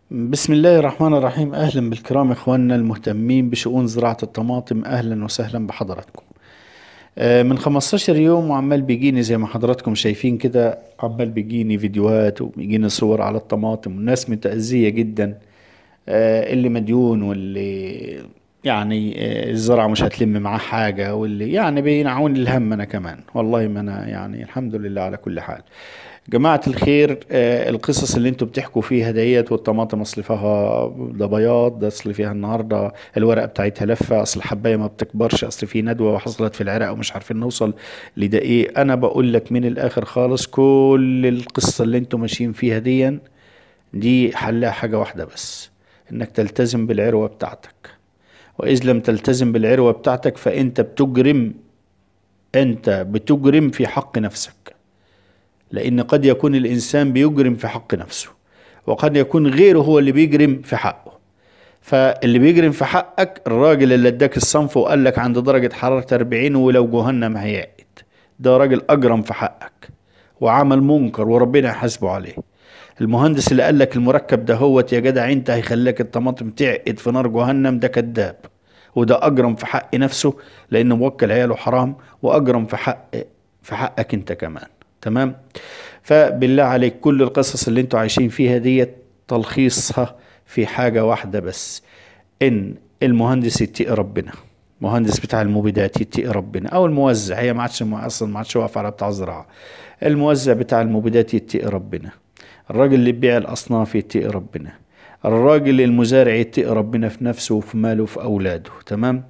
بسم الله الرحمن الرحيم اهلا بالكرام اخواننا المهتمين بشؤون زراعة الطماطم اهلا وسهلا بحضراتكم آه، من 15 يوم وعمال بيجيني زي ما حضراتكم شايفين كده عمال بيجيني فيديوهات وبيجيني صور على الطماطم والناس متأذية جدا آه، اللي مديون واللي يعني آه، الزرعة مش هتلم معاه حاجة واللي يعني بينعون الهم أنا كمان والله ما أنا يعني الحمد لله على كل حال جماعة الخير آه، القصص اللي انتوا بتحكوا فيها ديت والطماطم اصل فيها ده بياض ده اصل فيها النهارده الورقة بتاعتها لفة اصل الحباية ما بتكبرش اصل في ندوة وحصلت في العراق ومش عارفين نوصل لده ايه انا بقول لك من الاخر خالص كل القصة اللي انتوا ماشيين فيها دي دي حلها حاجة واحدة بس انك تلتزم بالعروة بتاعتك واذ لم تلتزم بالعروة بتاعتك فانت بتجرم انت بتجرم في حق نفسك لأن قد يكون الإنسان بيجرم في حق نفسه وقد يكون غيره هو اللي بيجرم في حقه فاللي بيجرم في حقك الراجل اللي اداك الصنف وقال لك عند درجة حرارة 40 ولو جهنم هيعقد ده راجل أجرم في حقك وعمل منكر وربنا يحاسبه عليه المهندس اللي قال لك المركب ده هوت يا جدع انت هيخليك الطماطم تعقد في نار جهنم ده كذاب وده أجرم في حق نفسه لأنه موكل عياله حرام وأجرم في حق في حقك انت كمان تمام فبالله عليك كل القصص اللي انتوا عايشين فيها ديت تلخيصها في حاجة واحدة بس ان المهندس يتقي ربنا مهندس بتاع المبيدات يتقي ربنا او الموزع هي ما عادش اصلا ما عادش واقف على بتاع الزراعه الموزع بتاع المبيدات يتقي ربنا الراجل اللي بيبيع الاصناف يتقي ربنا الراجل المزارع يتقي ربنا في نفسه وفي ماله وفي اولاده تمام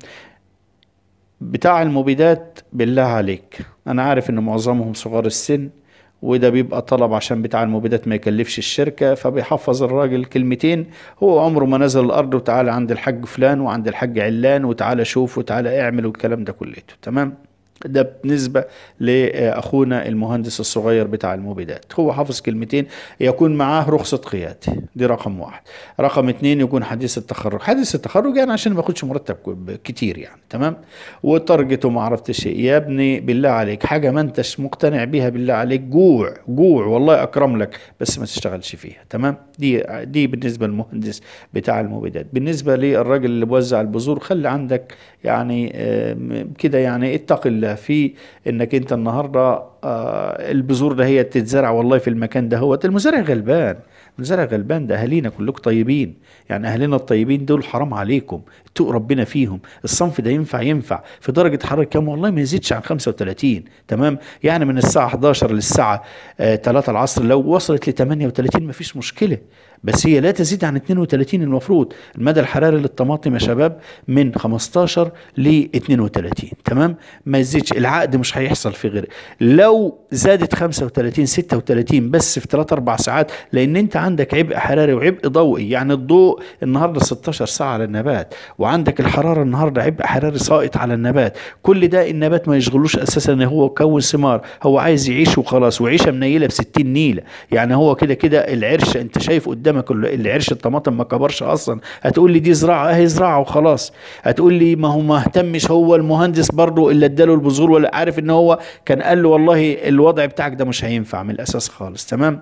بتاع المبيدات بالله عليك انا عارف ان معظمهم صغار السن وده بيبقى طلب عشان بتاع المبيدات ما يكلفش الشركة فبيحفظ الراجل كلمتين هو عمره ما نزل الأرض وتعالى عند الحاج فلان وعند الحاج علان وتعالى شوف وتعالى اعمل والكلام ده كلته تمام ده بالنسبة لأخونا المهندس الصغير بتاع المبيدات هو حافظ كلمتين يكون معاه رخصة قيادة دي رقم واحد رقم اتنين يكون حديث التخرج حديث التخرج يعني عشان ما ياخدش مرتب كتير يعني تمام وتارجته ما عرفتش ايه يا ابني بالله عليك حاجة ما انتش مقتنع بيها بالله عليك جوع جوع والله اكرم لك بس ما تشتغلش فيها تمام دي دي بالنسبة للمهندس بتاع المبيدات بالنسبة للراجل اللي بوزع البذور خلي عندك يعني كده يعني اتق الله في انك انت النهارده آه البذور ده هي تتزرع والله في المكان ده هو المزارع غلبان المزارع غلبان ده اهالينا كلكم طيبين يعني اهالينا الطيبين دول حرام عليكم اتقوا ربنا فيهم الصنف ده ينفع ينفع في درجه حراره كام والله ما يزيدش عن 35 تمام يعني من الساعه 11 للساعه آه 3 العصر لو وصلت ل 38 ما فيش مشكله بس هي لا تزيد عن 32 المفروض المدى الحراري للطماطم يا شباب من 15 ل 32 تمام ما يزيدش العقد مش هيحصل في غير لو زادت 35 36 بس في 3 4 ساعات لان انت عندك عبء حراري وعبء ضوئي يعني الضوء النهارده 16 ساعه على النبات وعندك الحراره النهارده عبء حراري ساقط على النبات كل ده النبات ما يشغلوش اساسا ان هو كون ثمار هو عايز يعيش وخلاص وعيشه منيله ب 60 نيله يعني هو كده كده العرش انت شايف قدامك العرش الطماطم ما كبرش اصلا هتقول لي دي زراعه اهي زراعه وخلاص هتقول لي ما هو ما اهتمش هو المهندس برضه اللي اداله البذور ولا عارف ان هو كان قال له والله الوضع بتاعك ده مش هينفع من الاساس خالص تمام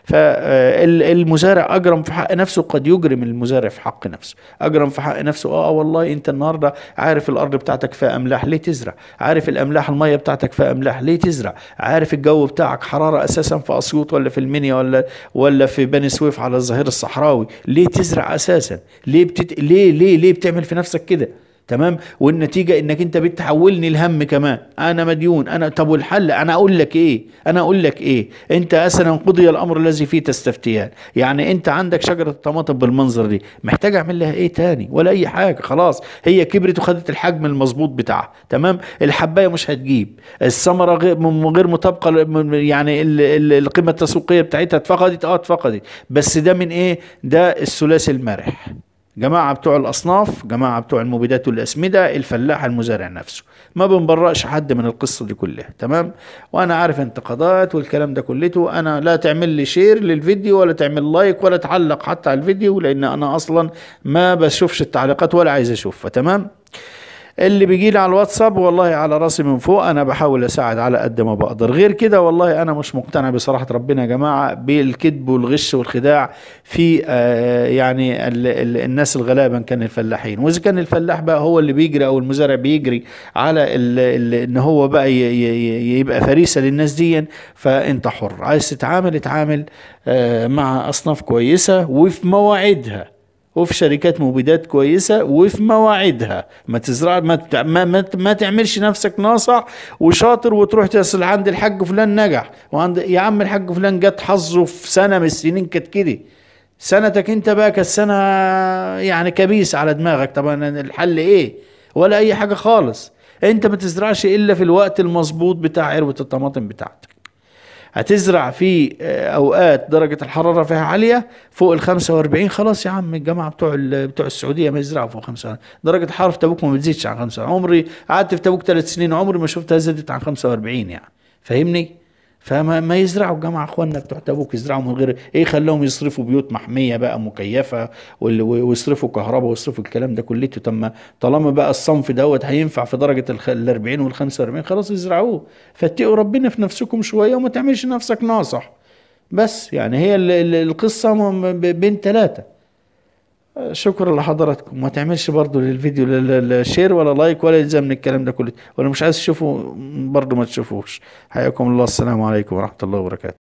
فالمزارع اجرم في حق نفسه قد يجرم المزارع في حق نفسه اجرم في حق نفسه اه والله انت النهارده عارف الارض بتاعتك فيها املاح ليه تزرع عارف الاملاح الميه بتاعتك فيها املاح ليه تزرع عارف الجو بتاعك حراره اساسا في اسيوط ولا في المنيا ولا ولا في بني سويف على الظهير الصحراوي ليه تزرع اساسا ليه بتت... ليه ليه ليه بتعمل في نفسك كده تمام والنتيجه انك انت بتحولني الهم كمان انا مديون انا طب والحل انا اقول لك ايه انا اقول لك ايه انت اساسا قضي الامر الذي فيه تستفتيان يعني انت عندك شجره الطماطم بالمنظر دي محتاج اعمل لها ايه تاني ولا اي حاجه خلاص هي كبرت وخدت الحجم المظبوط بتاعها تمام الحبايه مش هتجيب الثمره غير غير مطابقه يعني القيمه التسويقيه بتاعتها اتفقدت اه اتفقدت بس ده من ايه ده الثلاثي المرح جماعة بتوع الأصناف جماعة بتوع المبيدات والأسمدة الفلاح المزارع نفسه ما بنبرأش حد من القصة دي كلها تمام وأنا عارف انتقادات والكلام ده كلته أنا لا تعمل لي شير للفيديو ولا تعمل لايك ولا تعلق حتى على الفيديو لأن أنا أصلا ما بشوفش التعليقات ولا عايز أشوفها تمام اللي بيجي لي على الواتساب والله على راسي من فوق انا بحاول اساعد على قد ما بقدر غير كده والله انا مش مقتنع بصراحه ربنا يا جماعه بالكذب والغش والخداع في آه يعني ال ال الناس الغلابه إن كان الفلاحين واذا كان الفلاح بقى هو اللي بيجري او المزارع بيجري على ال ال ان هو بقى ي- ي- ي- يبقى فريسه للناس دي فانت حر عايز تتعامل اتعامل آه مع اصناف كويسه وفي مواعيدها وفي شركات مبيدات كويسه وفي مواعيدها ما تزرع ما تع- ما, ما, ما تعملش نفسك ناصع وشاطر وتروح تصل عند الحاج فلان نجح وعند يا عم الحاج فلان جت حظه في سنه من السنين كانت كده سنتك انت بقى كانت سنه يعني كبيس على دماغك طبعا الحل ايه ولا اي حاجه خالص انت ما تزرعش الا في الوقت المظبوط بتاع عروه الطماطم بتاعتك هتزرع في آه، اوقات درجه الحراره فيها عاليه فوق ال 45 خلاص يا عم الجماعه بتوع ال- بتوع السعوديه ما يزرعوا فوق 45 درجه الحراره في تبوك ما بتزيدش عن 45 عمري قعدت في تبوك ثلاث سنين عمري ما شفتها زادت عن 45 يعني فاهمني فما ما يزرعوا الجماعه اخواننا بتوع تبوك يزرعوا من غير ايه خلاهم يصرفوا بيوت محميه بقى مكيفه وال- ويصرفوا كهرباء ويصرفوا الكلام ده كلته طب طالما بقى الصنف دوت هينفع في درجه ال 40 وال 45 خلاص يزرعوه فاتقوا ربنا في نفسكم شويه وما تعملش نفسك ناصح بس يعني هي ال- ال- القصه م- ب- بين ثلاثه شكرا لحضراتكم ما تعملش برضو للفيديو لا- لا لا شير ولا لايك ولا يلزم من الكلام ده كله ولا مش عايز تشوفه برضو ما تشوفوش حياكم الله السلام عليكم ورحمه الله وبركاته